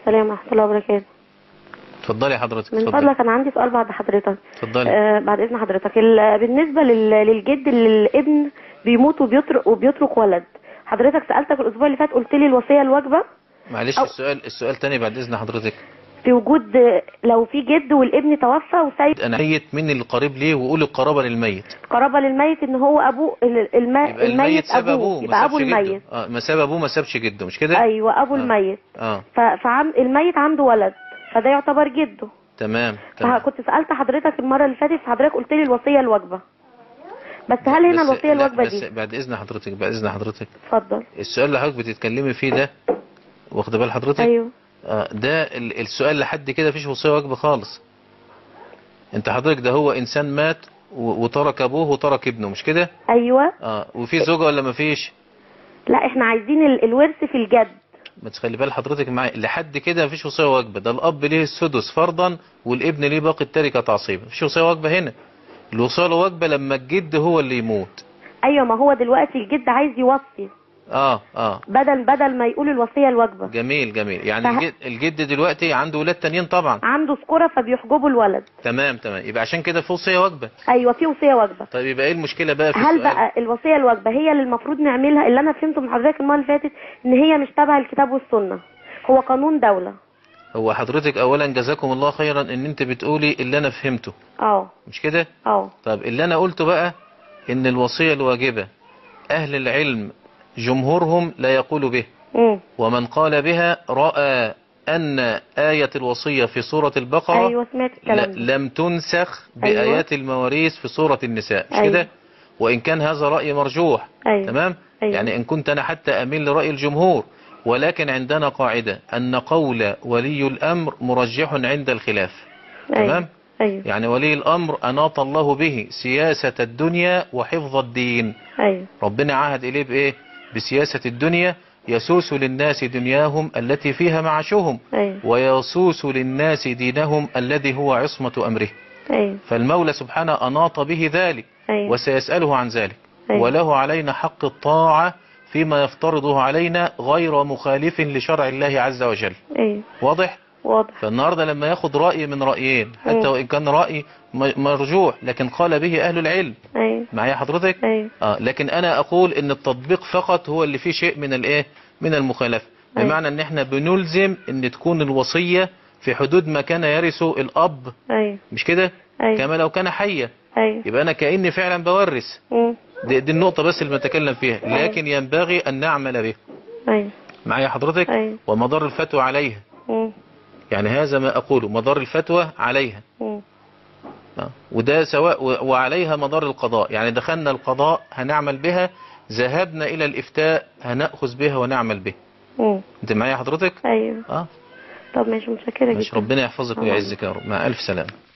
السلام ورحمة الله وبركاته اتفضلي حضرتك من اتفضلي فضلك أنا عندي سؤال بعد حضرتك اتفضلي آه بعد إذن حضرتك ال- بالنسبة لل- للجد اللي الابن بيموت وبيترك وبيترك ولد حضرتك سألتك الأسبوع اللي فات قلت لي الوصية الواجبة معلش أو- السؤال السؤال تاني بعد اذن حضرتك في وجود آه، لو في جد والابن توفى وسايب انا ميت مين اللي قريب ليه وقول القرابه للميت قرابة للميت إن هو أبوه ال- الم... يبقى الميت ساب أبوه ما يبقى أبو سابش جده. الميت اه ما ساب ابوه ما سابش جده مش كده أيوه أبو آه. الميت اه ف... فعم الميت عنده ولد فده يعتبر جده تمام تمام فكنت سألت حضرتك المرة اللي فاتت حضرتك قلت لي الوصية الواجبة بس هل هنا بس- الوصية لا، الواجبة بس دي بعد اذن حضرتك بعد اذن حضرتك اتفضل السؤال اللي حضرتك بتتكلمي فيه ده واخد بال حضرتك ايوه آه ده ال- السؤال لحد كده مفيش وصيه واجبه خالص انت حضرتك ده هو انسان مات و- وترك ابوه وترك ابنه مش كده ايوه اه وفي زوجه ولا مفيش لا احنا عايزين ال- الورث في الجد ما تخلي بال حضرتك معايا لحد كده مفيش وصيه واجبه ده الاب ليه السدس فرضا والابن ليه باقي التركه تعصيبا مفيش وصيه واجبه هنا الوصيه الواجبه لما الجد هو اللي يموت ايوه ما هو دلوقتي الجد عايز يوصي اه اه بدل بدل ما يقول الوصية الواجبة جميل جميل يعني فه- الجد, الجد دلوقتي عنده ولاد تانيين طبعا عنده سكورة فبيحجبوا الولد تمام تمام يبقى عشان كده في وصيه واجبه ايوه في وصية واجبة طيب يبقى ايه المشكله بقى في هل السؤال بقى الوصية الواجبة هي اللي المفروض نعملها اللي انا فهمته من حضرتك المرة اللي فاتت ان هي مش تبع الكتاب والسنة هو قانون دولة هو حضرتك اولا جزاكم الله خيرا ان انت بتقولي اللي انا فهمته اه مش كده اه طب اللي انا قلته بقى ان الوصيه الواجبه اهل العلم جمهورهم لا يقول به امم ومن قال بها رأى أن آية الوصية في سورة البقرة ايوه سمعت الكلام ده ل- لم تنسخ أيوة. بآيات المواريث في سورة النساء مش أيوة. كده وإن كان هذا رأي مرجوح ايوه تمام أيوة. يعني إن كنت أنا حتى أميل لرأي الجمهور ولكن عندنا قاعدة أن قول ولي الأمر مرجح عند الخلاف ايوه تمام ايوه يعني ولي الأمر أناط الله به سياسة الدنيا وحفظ الدين ايوه ربنا عهد إليه بإيه بسياسة الدنيا يسوس للناس دنياهم التي فيها معاشهم ايوه ويسوس للناس دينهم الذي هو عصمة أمره ايوه فالمولى سبحانه أناط به ذلك ايوه وسيسأله عن ذلك أيوة. وله علينا حق الطاعة فيما يفترضه علينا غير مخالف لشرع الله عز وجل ايوه واضح؟ واضح فالنهاردة لما ياخد رأي من رأيين حتى مم. وإن كان رأي م- مرجوح لكن قال به أهل العلم ايوه معايا حضرتك؟ ايوه آه لكن انا اقول ان التطبيق فقط هو اللي فيه شيء من الايه من المخالفه أيوة. بمعنى ان احنا بنلزم ان تكون الوصيه في حدود ما كان يرث الاب ايوه مش كده ايوه كما لو كان حيا ايوه يبقى انا كاني فعلا بورث مم. دي, دي النقطه بس اللي بنتكلم فيها أيوة. لكن ينبغي ان نعمل به ايوه معايا حضرتك ايوه ومضار الفتوى عليها مم. يعني هذا ما اقوله مضار الفتوى عليها مم. آه. وده سواء و- وعليها مدار القضاء يعني دخلنا القضاء هنعمل بها ذهبنا الى الافتاء هنأخذ بها ونعمل به مم. انت معايا حضرتك ايوه اه طب ماشي متشكرة ماشي جدا ربنا يحفظك آه. ويعزك يا رب مع الف سلامه